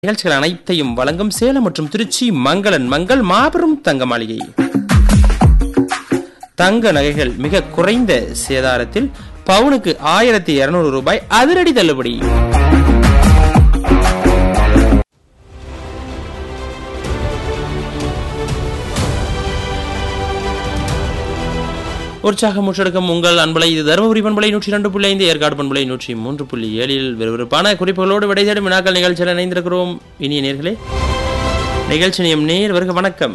நிகழ்ச்சிகள் அனைத்தையும் வழங்கும் சேலம் மற்றும் திருச்சி மங்களன் மங்கள் மாபெரும் தங்க மாளிகை தங்க நகைகள் மிக குறைந்த சேதாரத்தில் பவுனுக்கு ஆயிரத்தி இருநூறு ரூபாய் அதிரடி தள்ளுபடி உற்சாகம் முற்றெடுக்கும் உங்கள் அன்பலை இது தருமபுரி பண்பலை நூற்றி ரெண்டு புள்ளி ஐந்து ஏற்காடு பண்பலை நூற்றி மூன்று புள்ளி ஏழில் விறுவிறுப்பான குறிப்புகளோடு விடை தேடும் வினாக்கள் நிகழ்ச்சியில் இணைந்திருக்கிறோம் இனிய நேர்களே நிகழ்ச்சி நியம் நேர் வருக வணக்கம்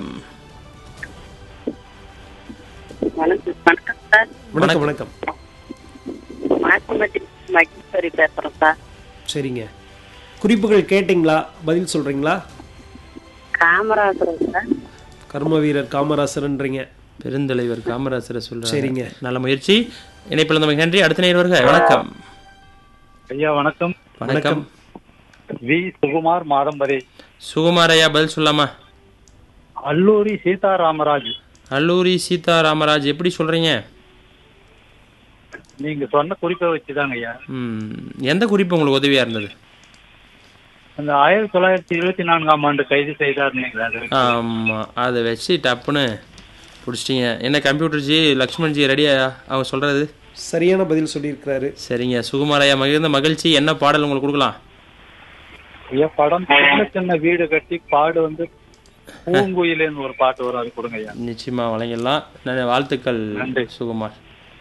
வணக்கம் வணக்கம் சார் வணக்கம் வணக்கம் மாசிமதி மகேஸ்வரி பேசுறேன் சார் சரிங்க குறிப்புகள் கேட்டிங்களா பதில் சொல்றீங்களா காமராஜர் சார் கர்ம வீரர் காமராசர்ன்றீங்க பெருந்தலைவர் காமராசரை சொல்றாங்க சரிங்க. நல்ல முயற்சி இணைப்பில் இருந்தவங்க நன்றி அடுத்த நேர் வருக வணக்கம் ஐயா வணக்கம் வணக்கம் வி சுகுமார் மாதம்பரி சுகுமாரையா பதில் சொல்லாமா அல்லூரி சீதாராமராஜ் அல்லூரி சீதாராமராஜ் எப்படி சொல்றீங்க நீங்க சொன்ன குறிப்பை வச்சுதாங்க ஐயா ம், எந்த குறிப்பு உங்களுக்கு உதவியா இருந்தது அந்த ஆயிரத்தி தொள்ளாயிரத்தி இருபத்தி நான்காம் ஆண்டு கைது செய்தார் அது ஆமா அதை வச்சு டப்புன்னு பிடிச்சிட்டீங்க என்ன கம்ப்யூட்டர் ஜி லக்ஷ்மண் ஜி ரெடியா அவங்க சொல்றது சரியான பதில் சொல்லியிருக்கிறாரு சரிங்க சுகுமாரையா மகிழ்ந்த மகிழ்ச்சி என்ன பாடல் உங்களுக்கு கொடுக்கலாம் ஐயா படம் சின்ன சின்ன வீடு கட்டி பாடு வந்து பூங்குயிலேன்னு ஒரு பாட்டு வரும் அது கொடுங்க ஐயா நிச்சயமா வழங்கிடலாம் நன்றி, வாழ்த்துக்கள் நன்றி. சுகுமார்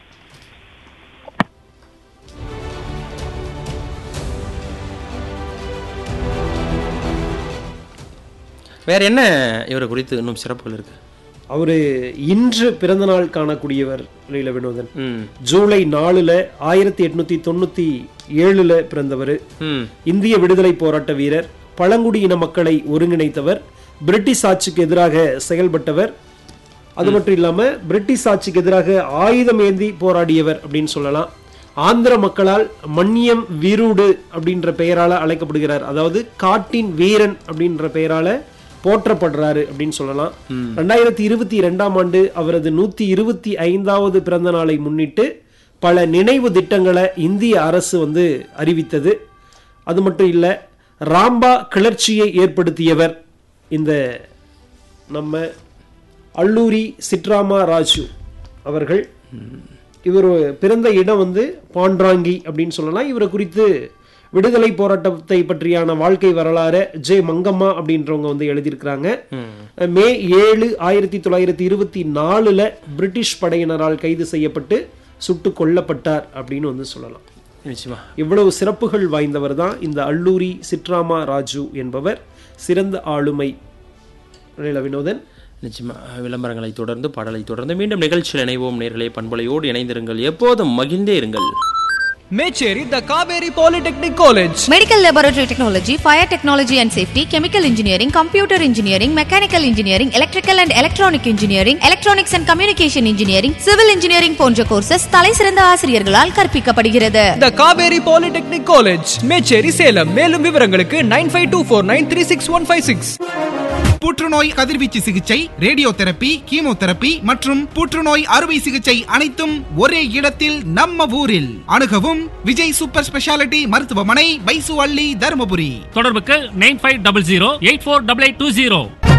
வேற என்ன இவரை குறித்து இன்னும் சிறப்புகள் இருக்கு அவரு இன்று பிறந்த நாள் காணக்கூடியவர் லீல வினோதன் ம் ஜூலை நாலுல ஆயிரத்தி எட்நூத்தி தொண்ணூத்தி ஏழுல பிறந்தவர் ம் இந்திய விடுதலை போராட்ட வீரர் பழங்குடியின மக்களை ஒருங்கிணைத்தவர் பிரிட்டிஷ் ஆட்சிக்கு எதிராக செயல்பட்டவர் அது மட்டும் இல்லாம பிரிட்டிஷ் ஆட்சிக்கு எதிராக ஆயுதம் ஏந்தி போராடியவர் அப்படின்னு சொல்லலாம் ஆந்திர மக்களால் மன்னியம் வீருடு அப்படின்ற பெயரால அழைக்கப்படுகிறார் அதாவது காட்டின் வீரன் அப்படின்ற பெயரால போற்றப்படுறாரு அப்படின்னு சொல்லலாம் ரெண்டாயிரத்தி இருபத்தி ரெண்டாம் ஆண்டு அவரது நூத்தி இருபத்தி ஐந்தாவது பிறந்த நாளை முன்னிட்டு பல நினைவு திட்டங்களை இந்திய அரசு வந்து அறிவித்தது அது மட்டும் இல்ல ராம்பா கிளர்ச்சியை ஏற்படுத்தியவர் இந்த நம்ம அல்லூரி சிட்ராமா ராஜு அவர்கள் இவர் பிறந்த இடம் வந்து பாண்ட்ராங்கி அப்படின்னு சொல்லலாம் இவரை குறித்து விடுதலை போராட்டத்தை பற்றியான வாழ்க்கை வரலாறு ஜே மங்கம்மா அப்படின்றவங்க வந்து எழுதியிருக்கிறாங்க மே ஏழு ஆயிரத்தி தொள்ளாயிரத்தி இருபத்தி நாலுல பிரிட்டிஷ் படையினரால் கைது செய்யப்பட்டு சுட்டு கொல்லப்பட்டார் அப்படின்னு வந்து சொல்லலாம் நிச்சயமா இவ்வளவு சிறப்புகள் வாய்ந்தவர் தான் இந்த அல்லூரி சிட்ராமா ராஜு என்பவர் சிறந்த ஆளுமை லீலா வினோதன் நிச்சயமா விளம்பரங்களை தொடர்ந்து பாடலை தொடர்ந்து மீண்டும் நிகழ்ச்சியில் இணைவோம் நேர்களே பண்பலையோடு இணைந்திருங்கள் எப்போதும் மகிழ்ந்தே இருங்கள் Mecheri the Kaveri polytechnic college Medical Laboratory Technology, Fire Technology and Safety, Chemical Engineering, Computer Engineering, Mechanical Engineering, Electrical and Electronic Engineering, Electronics and Communication Engineering, Civil Engineering போன்ற கோர்சஸ் தலைசிறந்த ஆசிரியர்களால் கற்பிக்கப்படுகிறது the Kaveri polytechnic college Mecheri Salem மேலும் விவரங்களுக்கு nine five two four nine three six one five six புற்றுநோய் கதிர்வீச்சு சிகிச்சை radio therapy chemotherapy மற்றும் புற்றுநோய் அறுவை சிகிச்சை அனைத்தும் ஒரே இடத்தில் நம்ம ஊரில் அணுகவும் விஜய் சூப்பர் ஸ்பெஷாலிட்டி மருத்துவமனை பைசு அள்ளி தருமபுரி தொடர்புக்கு nine five double zero eight four double eight two zero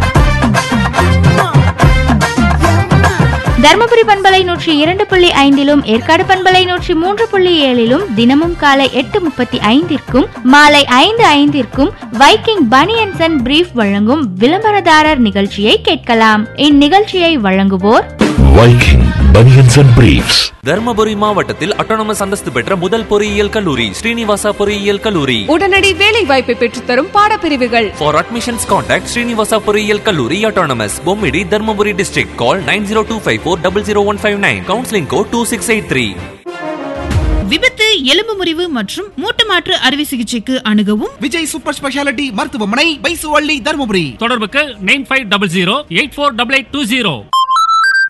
Dharmapuri பண்பலை நூற்றி இரண்டு புள்ளி ஐந்திலும் ஏற்காடு பண்பலை நூற்றி மூன்று புள்ளி ஏழிலும் தினமும் காலை எட்டு முப்பத்தி ஐந்திற்கும் மாலை ஐந்து ஐந்திற்கும் வைக்கிங் பனியன்சன் அண்ட் பிரீஃப் வழங்கும் விளம்பரதாரர் நிகழ்ச்சியை கேட்கலாம் இந்நிகழ்ச்சியை வழங்குவோர் Viking Bunions and Briefs. Dharmapuri மாவட்டத்தில் அட்டானமஸ் அந்தஸ்து பெற்ற முதல் பொறியியல் கல்லூரி ஸ்ரீனிவாசா பொறியியல் கல்லூரி உடனடி வேலை வாய்ப்பை பெற்றுத்தரும் பாடப்பிரிவுகள் ஃபார் அட்மிஷன்ஸ் கான்டாக்ட் ஸ்ரீனிவாசா பொறியியல் கல்லூரி autonomous Bommidi Dharmapuri district call nine zero two five four double zero one five nine counselling code two six eight three விபத்து எலும்பு முறிவு மற்றும் மூட்டு மாற்று அறுவை சிகிச்சைக்கு அணுகவும் விஜய் சூப்பர் ஸ்பெஷாலிட்டி மருத்துவமனை பைசு அள்ளி தருமபுரி தொடர்புக்கு nine five double zero eight four double eight two zero